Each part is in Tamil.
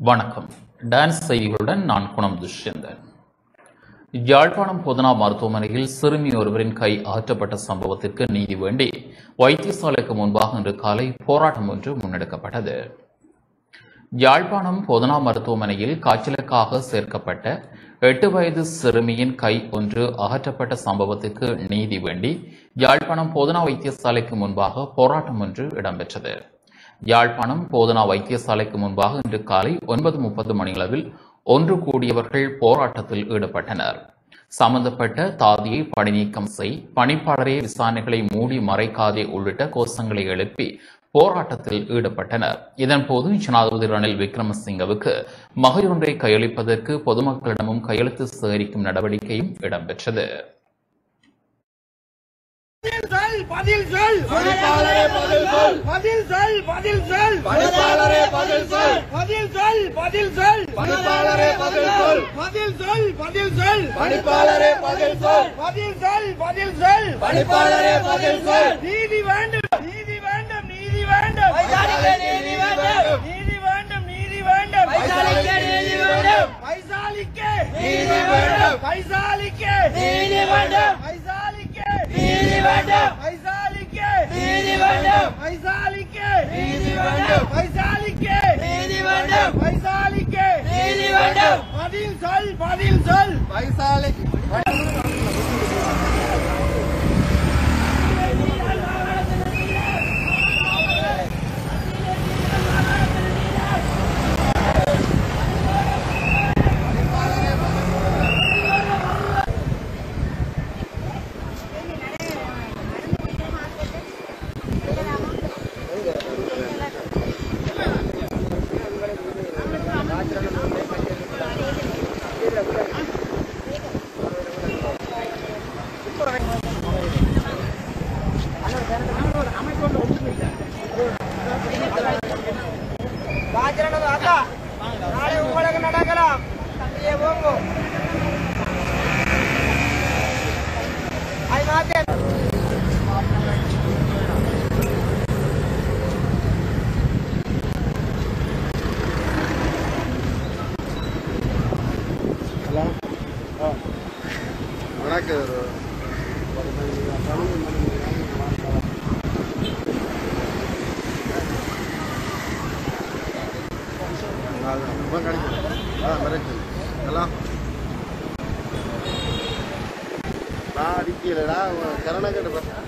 வணக்கம் டான்ஸ் செய்திகளுடன் நான் குணம் துஷ்யந்தன் யாழ்ப்பாணம் பொதுனா மருத்துவமனையில் சிறுமி ஒருவரின் கை ஆற்றப்பட்ட சம்பவத்திற்கு நீதி வேண்டி வைத்தியசாலைக்கு முன்பாக இன்று காலை போராட்டம் ஒன்று முன்னெடுக்கப்பட்டது யாழ்ப்பாணம் பொதுனா மருத்துவமனையில் காய்ச்சலுக்காக சேர்க்கப்பட்ட எட்டு வயது சிறுமியின் கை ஒன்று அகற்றப்பட்ட சம்பவத்திற்கு நீதி வேண்டி யாழ்ப்பாணம் போதனா வைத்தியசாலைக்கு முன்பாக போராட்டம் ஒன்று இடம்பெற்றது யாழ்ப்பாணம் போதனா வைத்தியசாலைக்கு முன்பாக இன்று காலை ஒன்பது முப்பது மணியளவில் ஒன்று கூடியவர்கள் போராட்டத்தில் ஈடுபட்டனர் சம்பந்தப்பட்ட தாதியை பணிநீக்கம் செய் பணிப்பாளரே விசாரணைகளை மூடி மறைக்காதே உள்ளிட்ட கோஷங்களை எழுப்பி போராட்டத்தில் ஈடுபட்டனர் இதன்போது ஜனாதிபதி ரணில் விக்ரமசிங்கவுக்கு மகளிரொன்றை கையளிப்பதற்கு பொதுமக்களிடமும் கையெழுத்து சேகரிக்கும் நடவடிக்கையும் இடம்பெற்றது பதில் சொல் பதில் சொல் பணிப்பாளரே பதில் சொல் பதில் சொல் பதில் சொல் பணிப்பாளரே பதில் சொல் பதில் சொல் பணிப்பாளரே பதில் சொல் பதில் சொல் பணிப்பாளரே பதில் சொல் பதில் சொல் பதில் சொல் பணிப்பாளரே பதில் சொல் நீதி வேண்டும் நீதி வேண்டும் நீதி வேண்டும் வைசாலிக்கு நீதி வேண்டும். நீதி வேண்டும் நீதி வேண்டும் வைசாலிக்கு நீதி வேண்டும். வைசாலிக்கு நீதி வேண்டும். வைசாலிக்கு நீதி வேண்டும். வைசாலிக்கு நீதி வேண்டும். வைசாலிக்கு நீதி வேண்டும். வைசாலிக்கு நீதி வேண்டும். வைசாலிக்கு நீதி வேண்டும். வைசாலிக்கு நீதி வேண்டும். பதில் சொல் பதில் சொல் வைசாலிக்கு ராஜரணது அக்கா நாளை உங்களுக்கு நடக்கலாம் அப்படியே போங்க அது மாத்தேன் வணக்கம் எல்லாம் நான் அடிக்கலடா கரணக்கட்டு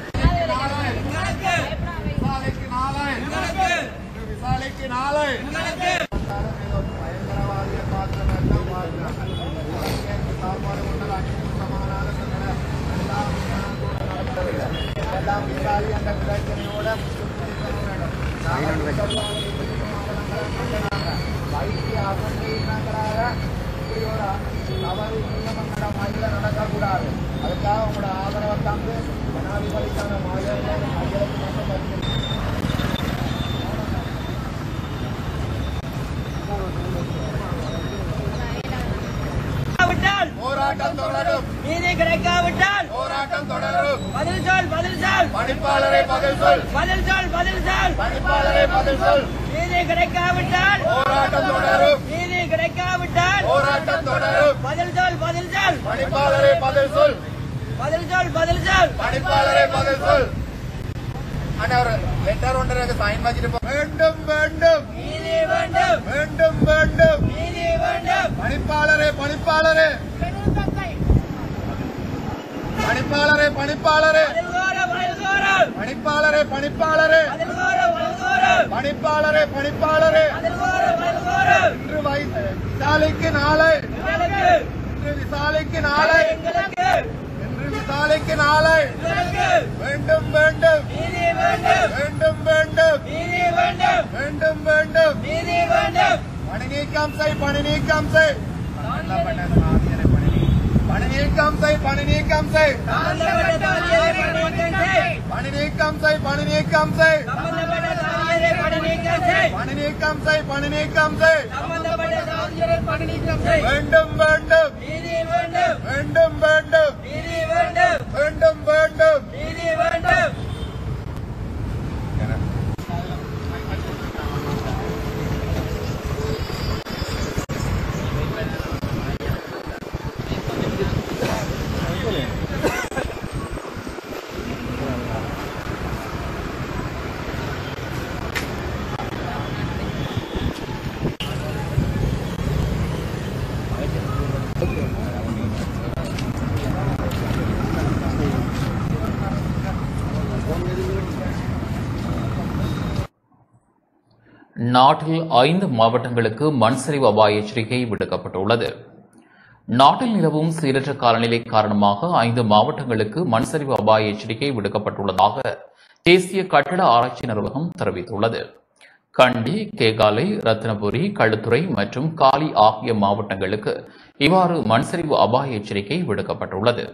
விசாலைக்கு நாளை விசாலைக்கு நாளை பயங்கரவாதிய பாத்திரம் எல்லாம் மாறினார் சாப்பாடு கொண்டது அனைத்தும் சமானான சங்கட எல்லாம் எல்லாம் விசாரி அந்த பிரச்சனையோட வைத்திய அசந்தினாங்கிறாங்க இப்படி ஒரு தவறு நியமங்கள மயில நடக்கக்கூடாது அதுக்காக உங்களோட ஆதரவை தந்து ஜனாதிபதிக்கான மகளிர் கையெழுத்து மட்டும் பரிசீலனை விட்டால் போராட்டம் தொடரும் நீதி கிடைக்காவிட்டால் போராட்டம் தொடரும் பதில் சொல் பதில் சொல் பணிப்பாளரை பதில் சொல் பதில் சொல் பதில் சொல் பணிப்பாளரை பதில் சொல் நீதி கிடைக்காவிட்டால் போராட்டம் தொடரும் நீதி கிடைக்காவிட்டால் போராட்டம் தொடரும் பதில் சொல் பதில் சொல் பணிப்பாளரை பதில் சொல் பதில் சொல் பதில் சொல் பணிப்பாளரை பதில் சொல் அண்ணா ஒரு லெட்டர் ஒன்று எனக்கு சைன் வச்சுட்டு போ வேண்டும் வேண்டும் நீதி வேண்டும் வேண்டும் வேண்டும் நீதி வேண்டும் பணிப்பாளரே பணிப்பாளரே பணிப்பாளரே பணிப்பாளரே பதில் கோர பதில் கோர பணிப்பாளரே பணிப்பாளரே பதில் கோர பதில் கோர பணிப்பாளரே பணிப்பாளரே பதில் கோர பதில் கோர இன்று வை- விசாலைக்கு நாளை எங்களுக்கு இன்று விசாலைக்கு நாளை எங்களுக்கு இன்று விசாலைக்கு நாளை எங்களுக்கு வேண்டும் வேண்டும் நீதி வேண்டும் வேண்டும் வேண்டும் நீதி வேண்டும் வேண்டும் வேண்டும் நீதி வேண்டும் பணி நீக்கம் செய் பணி நீக்கம் செய் பணி நீக்கம் செய் பணி நீக்கம் செய் சம்பந்தப்பட்ட தாதியரை பணிநீக்கம் செய் பணி நீக்கம் செய் பணி நீக்கம் செய் சம்பந்தப்பட்ட தாதியரை பணிநீக்கம் செய் பணி நீக்கம் செய் பணி நீக்கம் செய் சம்பந்தப்பட்ட தாதியரை பணிநீக்கம் செய் வேண்டும் வேண்டும் நீதி வேண்டும் வேண்டும் வேண்டும் நீதி வேண்டும் வேண்டும் வேண்டும் நீதி வேண்டும் நாட்டில் ஐந்து மாவட்டங்களுக்கு மண் சரிவு அபாய எச்சரிக்கை விடுக்கப்பட்டுள்ளது நாட்டில் நிலவும் சீரற்ற காலநிலை காரணமாக ஐந்து மாவட்டங்களுக்கு மண் சரிவு அபாய எச்சரிக்கை விடுக்கப்பட்டுள்ளதாக தேசிய கட்டட ஆராய்ச்சி நிர்வாகம் தெரிவித்துள்ளது கண்டி கேகாலை ரத்னபுரி களுத்துறை மற்றும் காலி ஆகிய மாவட்டங்களுக்கு இவ்வாறு மண் சரிவு அபாய எச்சரிக்கை விடுக்கப்பட்டுள்ளது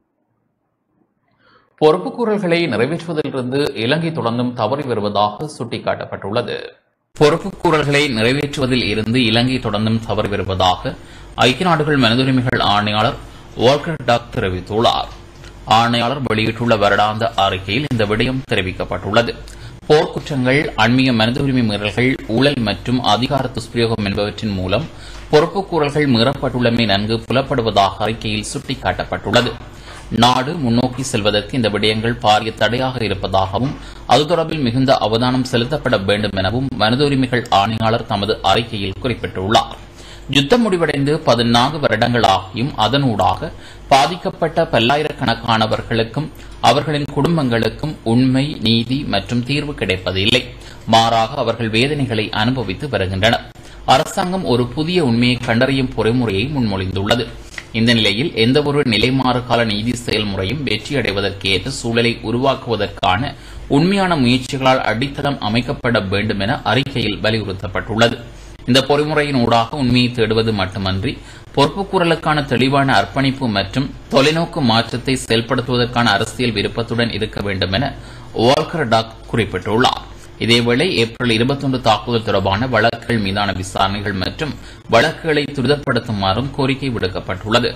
பொறுப்புக்கூறல்களை நிறைவேற்றுவதிலிருந்து இலங்கை தொடர்ந்தும் தவறி வருவதாக சுட்டிக்காட்டப்பட்டுள்ளது பொறுப்புக்கூறல்களை நிறைவேற்றுவதில் இருந்து இலங்கை தொடர்ந்தும் தவறி வருவதாக ஐக்கிய நாடுகள் மனிதுரிமைகள் ஆணையாளர் வால்கர் டாக் தெரிவித்துள்ளார் ஆணையாளர் வெளியிட்டுள்ள வருடாந்த அறிக்கையில் இந்த விடயம் தெரிவிக்கப்பட்டுள்ளது போர்க்குற்றங்கள் அண்மைய மனித உரிமை மீறல்கள் ஊழல் மற்றும் அதிகார துஷ்பிரயோகம் என்பவற்றின் மூலம் பொறுப்புக்கூறல்கள் மீறப்பட்டுள்ளமை நன்கு புலப்படுவதாக அறிக்கையில் சுட்டிக்காட்டப்பட்டுள்ளது நாடு முன்னோக்கி செல்வதற்கு இந்த விடயங்கள் பாரிய தடையாக இருப்பதாகவும் அது தொடர்பில் மிகுந்த அவதானம் செலுத்தப்பட வேண்டும் எனவும் மனித உரிமைகள் ஆணையாளர் தமது அறிக்கையில் குறிப்பிட்டுள்ளார் யுத்தம் முடிவடைந்து பதினான்கு வருடங்களாகியும் அதனூடாக பாதிக்கப்பட்ட பல்லாயிரக்கணக்கானவர்களுக்கும் அவர்களின் குடும்பங்களுக்கும் உண்மை நீதி மற்றும் தீர்வு கிடைப்பதில்லை மாறாக அவர்கள் வேதனைகளை அனுபவித்து வருகின்றனர் அரசாங்கம் ஒரு புதிய உண்மையை கண்டறியும் பொறிமுறையை முன்மொழிந்துள்ளது இந்த நிலையில் எந்தவொரு நிலைமாறு கால நீதி செயல்முறையும் வெற்றியடைவதற்கேற்ற சூழலை உருவாக்குவதற்கான உண்மையான முயற்சிகளால் அடித்தளம் அமைக்கப்பட வேண்டும் என அறிக்கையில் வலியுறுத்தப்பட்டுள்ளது இந்த பொறிமுறையின் ஊடாக உண்மையை தேடுவது மட்டுமன்றி பொறுப்புக்கூறலுக்கான தெளிவான அர்ப்பணிப்பு மற்றும் தொலைநோக்கு மாற்றத்தை செயல்படுத்துவதற்கான அரசியல் விருப்பத்துடன் இருக்க வேண்டும் என வால்கர் டாக் குறிப்பிட்டுள்ளார் இதேவேளை ஏப்ரல் இருபத்தொன்று தாக்குதல் தொடர்பான வழக்குகள் மீதான விசாரணைகள் மற்றும் வழக்குகளை துரிதப்படுத்துமாறும் கோரிக்கை விடுக்கப்பட்டுள்ளது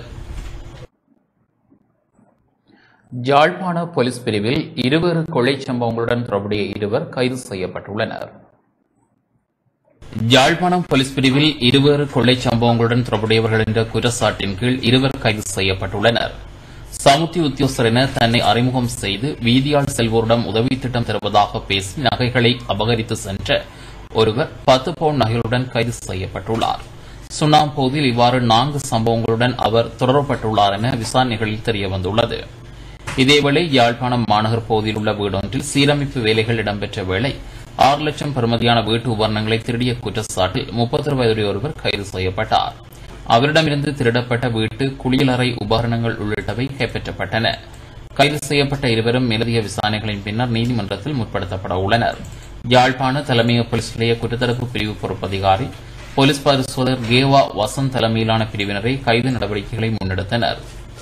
யாழ்ப்பாண போலீஸ் பிரிவில் இருவேறு கொலை சம்பவங்களுடன் தொடர்புடைய இருவர் கைது செய்யப்பட்டுள்ளனர் யாழ்ப்பாணம் போலீஸ் பிரிவில் இருவேறு கொள்ளை சம்பவங்களுடன் தொடர்புடையவர்கள் என்ற குற்றச்சாட்டின் கீழ் இருவர் கைது செய்யப்பட்டுள்ளனர் சமுத்தி உத்தியோகஸ்தர் என தன்னை அறிமுகம் செய்து வீதியால் செல்வோரிடம் உதவி திட்டம் தருவதாக பேசி நகைகளை அபகரித்து சென்ற ஒருவர் பத்து பவுன் நகைகளுடன் கைது செய்யப்பட்டுள்ளார் சுண்ணாம் பகுதியில் இவ்வாறு நான்கு சம்பவங்களுடன் அவர் தொடரப்பட்டுள்ளார் என விசாரணைகளில் தெரியவந்துள்ளது இதேவேளை யாழ்ப்பாணம் மாநகர் பகுதியில் உள்ள வீடொன்றில் சீரமைப்பு வேலைகள் இடம்பெற்ற வேளை ஆறு லட்சம் பெறுமதியான வீட்டு உபகரணங்களை திருடிய குற்றச்சாட்டில் முப்பத்தொரு வயதுடைய ஒருவர் கைது செய்யப்பட்டார் அவரிடமிருந்து திருடப்பட்ட வீட்டு குளியலறை உபகரணங்கள் உள்ளிட்டவை கைப்பற்றப்பட்டன கைது செய்யப்பட்ட இருவரும் மேலதிக விசாரணைகளின் பின்னர் நீதிமன்றத்தில் முற்படுத்தப்பட உள்ளனர் யாழ்ப்பாண தலைமைய போலீஸ் நிலைய குற்றத்தடுப்பு பிரிவு பொறுப்பதிகாரி போலீஸ் பரிசோதகர் கேவா வசந்த் தலைமையிலான பிரிவினரை கைது நடவடிக்கைகளை முன்னெடுத்தனர்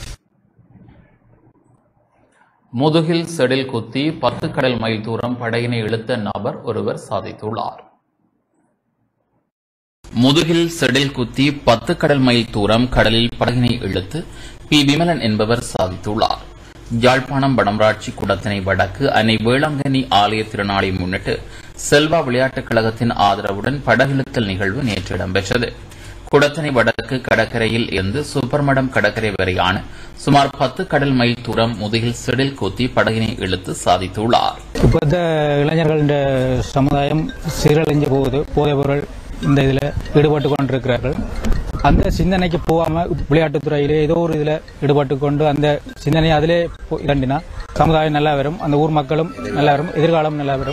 முதுகில் செடில் குத்தி பத்து கடல் மைல் தூரம் படையினை இழுத்த நபர் ஒருவர் சாதித்துள்ளார் முதுகில் செடில் குத்தி பத்து கடல் மைல் தூரம் கடலில் படகினை இழுத்து பி விமலன் என்பவர் சாதித்துள்ளார் யாழ்ப்பாணம் வடமராட்சி குடத்தினை வடக்கு அன்னை வேளாங்கண்ணி ஆலய திருநாளை முன்னிட்டு செல்வா விளையாட்டுக் கழகத்தின் ஆதரவுடன் படகிழுத்தல் நிகழ்வு நேற்று இடம்பெற்றது குடத்தினை வடக்கு கடற்கரையில் இருந்து சுப்பர்மடம் கடற்கரை வரையான சுமார் பத்து கடல் மைல் தூரம் முதுகில் செடில் குத்தி படகினை இழுத்து சாதித்துள்ளார் இப்போத்த இளைஞர்கள் இந்த சமுதாயம் சீரழிஞ்ச போகுது போதைப் பொருள் இந்த இதில் ஈடுபட்டு கொண்டிருக்கிறார்கள் அந்த சிந்தனைக்கு போகாம விளையாட்டுத் துறையிலே ஏதோ ஒரு இதில் ஈடுபட்டு கொண்டு அந்த சிந்தனை அதிலே போ- இரண்டினா சமுதாயம் நல்லா வரும் அந்த ஊர் மக்களும் நல்லா வரும் எதிர்காலம் நல்லா வரும்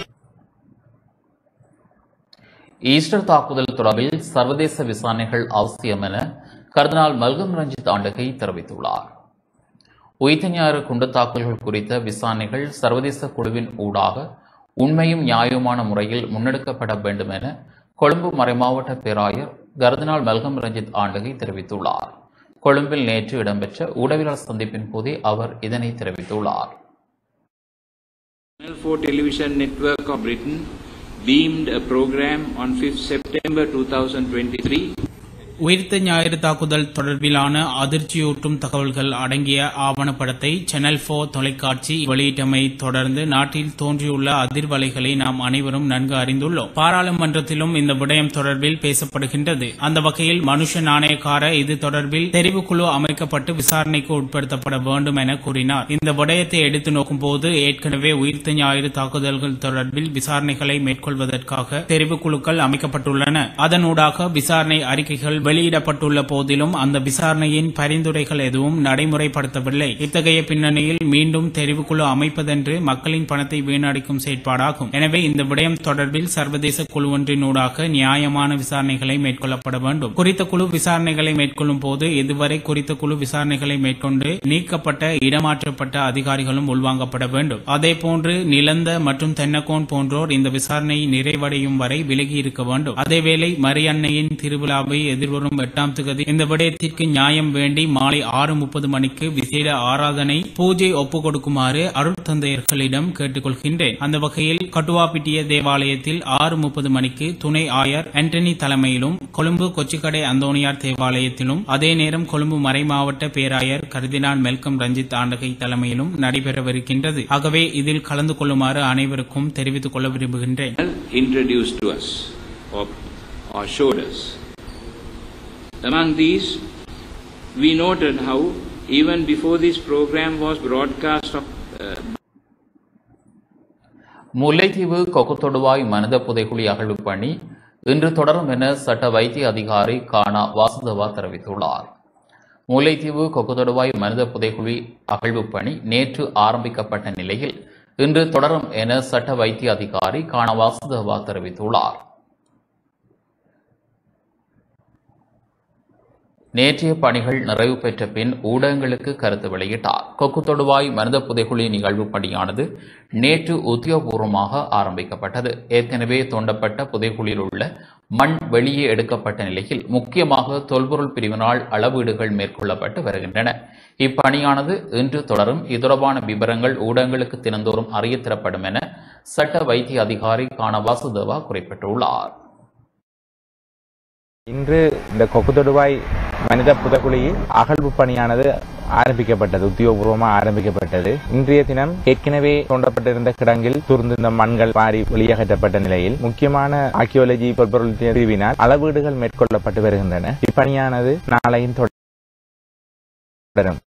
ஈஸ்டர் தாக்குதல் தொடர்பில் சர்வதேச விசாரணைகள் அவசியம் என கர்தினால் மல்கம் ரஞ்சித் ஆண்டகை தெரிவித்துள்ளார் உயிர்த்த ஞாயிறு குண்டு தாக்குதல்கள் குறித்த விசாரணைகள் சர்வதேச குழுவின் ஊடாக உண்மையும் நியாயமான முறையில் முன்னெடுக்கப்பட வேண்டும் என கொழும்பு மறைமாவட்ட பேராயர் கர்தினால் மல்கம் ரஞ்சித் ஆண்டகை தெரிவித்துள்ளார் கொழும்பில் நேற்று இடம்பெற்ற ஊடகவியலாளர் சந்திப்பின் போதே அவர் இதனை தெரிவித்துள்ளார் Channel 4 Television Network of Britain beamed a program on 5th September 2023 உயிர்த்த ஞாயிறு தாக்குதல் தொடர்பிலான அதிர்ச்சியூட்டும் தகவல்கள் அடங்கிய ஆவணப்படத்தை சேனல் போர் தொலைக்காட்சி வெளியிட்டமை தொடர்ந்து நாட்டில் தோன்றியுள்ள அதிர்வலைகளை நாம் அனைவரும் நன்கு அறிந்துள்ளோம் பாராளுமன்றத்திலும் இந்த விடயம் தொடர்பில் பேசப்படுகின்றது அந்த வகையில் மனுஷ நாணயக்கார இது தொடர்பில் தெரிவுக்குழு அமைக்கப்பட்டு விசாரணைக்கு உட்படுத்தப்பட வேண்டும் என கூறினார் இந்த விடயத்தை எடுத்து நோக்கும் போது ஏற்கனவே உயிர்த்த ஞாயிறு தாக்குதல்கள் தொடர்பில் விசாரணைகளை மேற்கொள்வதற்காக தெரிவுக்குழுக்கள் அமைக்கப்பட்டுள்ளன அதனூடாக விசாரணை அறிக்கைகள் வெளியிடப்பட்டுள்ள போதிலும் அந்த விசாரணையின் பரிந்துரைகள் எதுவும் நடைமுறைப்படுத்தவில்லை இத்தகைய பின்னணியில் மீண்டும் தெரிவுக்குழு அமைப்பதென்று மக்களின் பணத்தை வீணடிக்கும் செயற்பாடாகும் எனவே இந்த விடயம் தொடர்பில் சர்வதேச குழு ஒன்றினூடாக நியாயமான விசாரணைகளை மேற்கொள்ளப்பட வேண்டும் குறித்த குழு விசாரணைகளை மேற்கொள்ளும் போது இதுவரை குறித்த குழு விசாரணைகளை மேற்கொண்டு நீக்கப்பட்ட இடமாற்றப்பட்ட அதிகாரிகளும் உள்வாங்கப்பட வேண்டும் அதேபோன்று நிலந்த மற்றும் தென்னக்கோன் போன்றோர் இந்த விசாரணை நிறைவடையும் வரை விலகி இருக்க வேண்டும் அதேவேளை மரியன்னையின் திருவிழாவை எதிர்வரும் எட்டாம் திகதி இந்த விடயத்திற்கு நியாயம் வேண்டி மாலை ஆறு முப்பது மணிக்கு விசேட ஆராதனை பூஜை ஒப்புக் கொடுக்குமாறு அருட்தந்தையர்களிடம் கேட்டுக்கொள்கின்றேன் அந்த வகையில் கட்டுவாப்பிட்டிய தேவாலயத்தில் ஆறு முப்பது மணிக்கு துணை ஆயர் ஆண்டனி தலைமையிலும் கொழும்பு கொச்சிக்கடை அந்தோனியார் தேவாலயத்திலும் அதே நேரம் கொழும்பு மறைமாவட்ட பேராயர் கருதினான் மெல்கம் ரஞ்சித் ஆண்டகை தலைமையிலும் நடைபெறவிருக்கின்றது ஆகவே இதில் கலந்து கொள்ளுமாறு அனைவருக்கும் தெரிவித்துக் கொள்ள விரும்புகின்றேன் introduced to us or, or showed us. Among these, we noted how even before this program was broadcast of, uh, Mullaitivu Kokkuthoduvai மனித புதைக்குழி அகழ்வு பணி இன்று தொடரும் என சட்ட வைத்திய அதிகாரி கானா வாசுதேவா தெரிவித்துள்ளார் முல்லைத்தீவு கொக்குத்தொடுவாய் மனித புதைக்குழி அகழ்வு பணி நேற்று ஆரம்பிக்கப்பட்ட நிலையில் இன்று தொடரும் என சட்ட வைத்திய அதிகாரி கானா வாசுதேவா தெரிவித்துள்ளார் நேற்றைய பணிகள் நிறைவு பெற்ற பின் ஊடகங்களுக்கு கருத்து வெளியிட்டார் கொக்கு தொடுவாய் மனித புதைக்குழி நிகழ்வு பணியானது நேற்று உத்தியோகபூர்வமாக ஆரம்பிக்கப்பட்டது ஏற்கனவே தோண்டப்பட்ட புதைக்குழியில் உள்ள மண் வெளியே எடுக்கப்பட்ட நிலையில் முக்கியமாக தொல்பொருள் பிரிவினால் அளவீடுகள் மேற்கொள்ளப்பட்டு வருகின்றன இப்பணியானது இன்று தொடரும் இது தொடர்பான விவரங்கள் ஊடகங்களுக்கு தினந்தோறும் அறிய தரப்படும் என சட்ட வைத்திய அதிகாரி கான வாசுதேவா குறிப்பிட்டுள்ளார் இன்று இந்த கொக்குத்தொடுவாய் மனித புதக்குழியில் அகழ்வு பணியானது ஆரம்பிக்கப்பட்டது உத்தியோகபூர்வமாக ஆரம்பிக்கப்பட்டது இன்றைய தினம் ஏற்கனவே தோண்டப்பட்டிருந்த கிடங்கில் துர்ந்திருந்த மண்கள் மாறி வெளியகற்றப்பட்ட நிலையில் முக்கியமான ஆர்கியோலஜி பொருள் பிரிவினால் அளவீடுகள் மேற்கொள்ளப்பட்டு வருகின்றன இப்பணியானது நாளையும் தொடரும்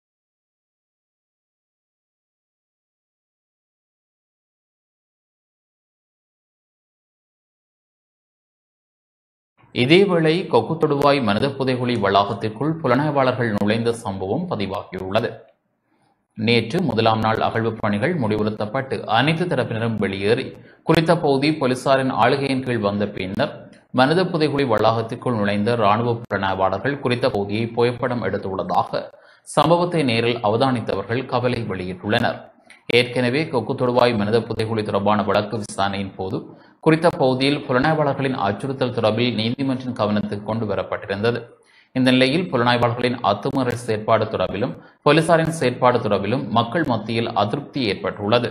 இதேவேளை கொக்கு தொடுவாய் மனித புதைகுழி வளாகத்திற்குள் புலனாய்வாளர்கள் நுழைந்த சம்பவம் பதிவாகியுள்ளது நேற்று முதலாம் நாள் அகழ்வு பணிகள் முடிவுறுத்தப்பட்டு அனைத்து தரப்பினரும் வெளியேறி குறித்த பகுதி போலீசாரின் ஆளுகையின் கீழ் வந்த பின்னர் மனித புதைகுழி வளாகத்திற்குள் நுழைந்த ராணுவ புலனாய்வாளர்கள் குறித்த பகுதியை புகைப்படம் எடுத்துள்ளதாக சம்பவத்தை நேரில் அவதானித்தவர்கள் கவலை வெளியிட்டுள்ளனர் ஏற்கனவே கொக்கு தொடுவாய் மனித புதைகுழி தொடர்பான வழக்கு விசாரணையின் போது குறித்த பகுதியில் புலனாய்வாளர்களின் அச்சுறுத்தல் தொடர்பில் நீதிமன்றின் கவனத்துக்கு கொண்டு வரப்பட்டிருந்தது இந்த நிலையில் புலனாய்வாளர்களின் அத்துமீறல் செயற்பாடு தொடர்பிலும் போலீசாரின் செயற்பாடு தொடர்பிலும் மக்கள் மத்தியில் அதிருப்தி ஏற்பட்டுள்ளது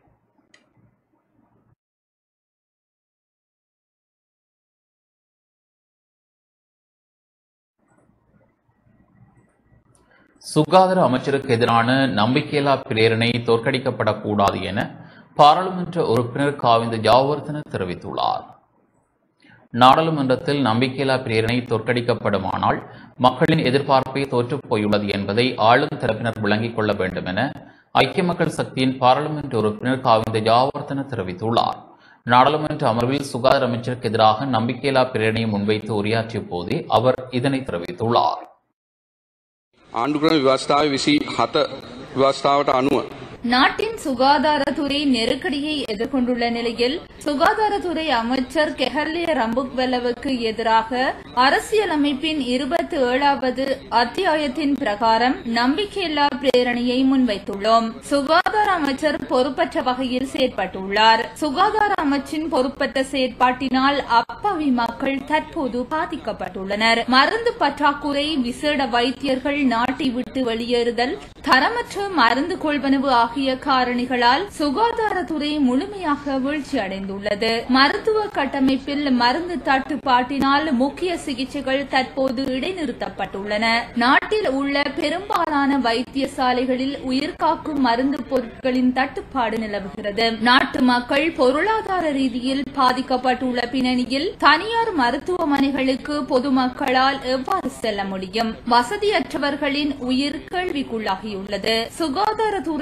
சுகாதார அமைச்சருக்கு எதிரான நம்பிக்கையில்லா பிரேரணை தோற்கடிக்கப்படக்கூடாது என பாராளுமன்ற உறுப்பினர் காவிந்த ஜாவர்தன தெரிவித்துள்ளார் நாடாளுமன்றத்தில் நம்பிக்கையில்லா பிரேரணை தோற்கடிக்கப்படுமானால் மக்களின் எதிர்பார்ப்பை தோற்றுப் போயுள்ளது என்பதை ஆளும் தரப்பினர் விளங்கிக் கொள்ள வேண்டும் என ஐக்கிய மக்கள் சக்தியின் பாராளுமன்ற உறுப்பினர் காவிந்த ஜாவர்தன தெரிவித்துள்ளார் நாடாளுமன்ற அமர்வில் சுகாதார அமைச்சருக்கு எதிராக நம்பிக்கையில்லா பிரேரணையை முன்வைத்து உரையாற்றிய போதே அவர் இதனை தெரிவித்துள்ளார் ආණ්ඩුක්‍රම ව්‍යවස්ථාව විසි හත ව්‍යවස්ථාවට අනුව நாட்டின் சுகாதாரத்துறை நெருக்கடியை எதிர்கொண்டுள்ள நிலையில் சுகாதாரத்துறை அமைச்சர் கெஹர்லிய ரம்புக்வெல்லவுக்கு எதிராக அரசியலமைப்பின் இருபத்தி ஏழாவது அத்தியாயத்தின் பிரகாரம் நம்பிக்கையில்லா பிரேரணையை முன்வைத்துள்ளோம் சுகாதார அமைச்சர் பொறுப்பற்ற வகையில் செயற்பட்டுள்ளார் சுகாதார அமைச்சின் பொறுப்பற்ற செயற்பாட்டினால் அப்பாவி மக்கள் தற்போது பாதிக்கப்பட்டுள்ளனர் மருந்து பற்றாக்குறை விசேட வைத்தியர்கள் நாட்டை விட்டு வெளியேறுதல் தரமற்ற மருந்து கொள்வனவு ஆகிய காரணிகளால் சுகாதாரத்துறை முழுமையாக வீழ்ச்சியடைந்துள்ளது மருத்துவ கட்டமைப்பில் மருந்து தட்டுப்பாட்டினால் முக்கிய சிகிச்சைகள் தற்போது இடைநிறுத்தப்பட்டுள்ளன நாட்டில் உள்ள பெரும்பாலான வைத்தியசாலைகளில் உயிர்காக்கும் மருந்து பொருட்களின் தட்டுப்பாடு நிலவுகிறது நாட்டு மக்கள் பொருளாதார ரீதியில் பாதிக்கப்பட்டுள்ள பின்னணியில் தனியார் மருத்துவமனைகளுக்கு பொதுமக்களால் எவ்வாறு செல்ல முடியும் வசதியற்றவர்களின் உயிர் கேள்விக்குள்ளாகியுள்ளது சுகாதாரத்துறையில்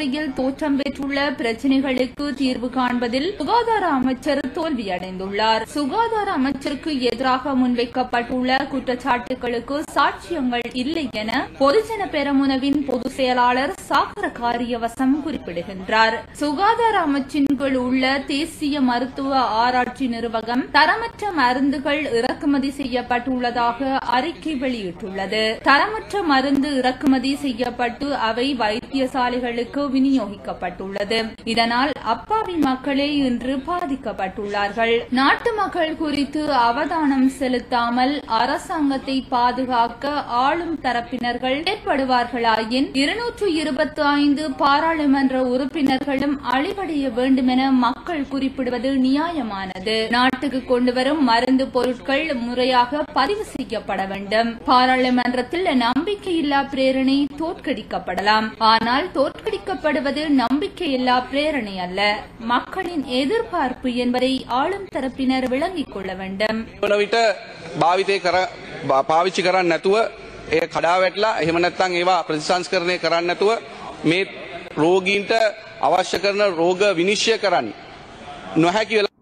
தோற்றம் பெற்றுள்ள பிரச்சினைகளுக்கு தீர்வு காண்பதில் சுகாதார அமைச்சர் தோல்வியடைந்துள்ளார் சுகாதார அமைச்சருக்கு எதிராக முன்வைக்கப்பட்டுள்ள குற்றச்சாட்டுகளுக்கு சாட்சியங்கள் இல்லை என பொதுஜன பெரமுனவின் பொதுச் செயலாளர் சாகர காரியவசம் குறிப்பிடுகின்றார் சுகாதார அமைச்சின் கீழ் உள்ள தேசிய மருத்துவ ஆராய்ச்சி நிறுவகம் தரமற்ற மருந்துகள் இறக்குமதி செய்யப்பட்டுள்ளதாக அறிக்கை வெளியிட்டுள்ளது தரமற்ற மருந்து இறக்குமதி செய்யப்பட்டு அவை வைத்தியசாலைகளுக்கு விநியோகிக்கப்பட்டுள்ளது இதனால் அப்பாவி மக்களே இன்று பாதிக்கப்பட்டுள்ளார்கள் நாட்டு மக்கள் குறித்து அவதானம் செலுத்தாமல் அரசாங்கத்தை பாதுகாக்க ஆளும் தரப்பினர்கள் ஏற்படுவார்களாயின் இருநூற்று இருபத்தி ஐந்து பாராளுமன்ற உறுப்பினர்களும் அழிவடைய வேண்டுமென மக்கள் குறிப்பிடுவது நியாயமானது நாட்டுக்கு கொண்டுவரும் மருந்து பொருட்கள் முறையாக பதிவு செய்யப்பட வேண்டும் பாராளுமன்றத்தில் நம்பிக்கையில்லா பிரேரணை தோற்கடிக்கப்படலாம் ஆனால் தோற்கடிக்கப்படுவது நம்பிக்கையில்லா பிரேரணை அல்ல மக்களின் எதிர்பார்ப்பு என்பதை ஆளும் தரப்பினர் விளங்கிக் கொள்ள வேண்டும் වන විට භාවිතය කර භා- පාවිච්චි කරන්න නැතුව එය කඩා වැටලා එහෙම නැත්නම් ඒවා ප්‍රතිසංස්කරණය කරන්න නැතුව මේ රෝගීන්ට අවශ්‍ය කරන රෝග විනිශ්චය කරන්න නොහැකි වෙලා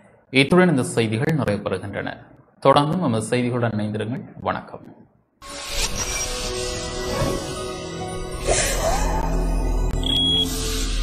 இத்துடன் இந்த செய்திகள் நிறைவு பெறுகின்றன தொடர்ந்தும் நமது செய்திகளுடன் இணைந்திருங்கள் வணக்கம்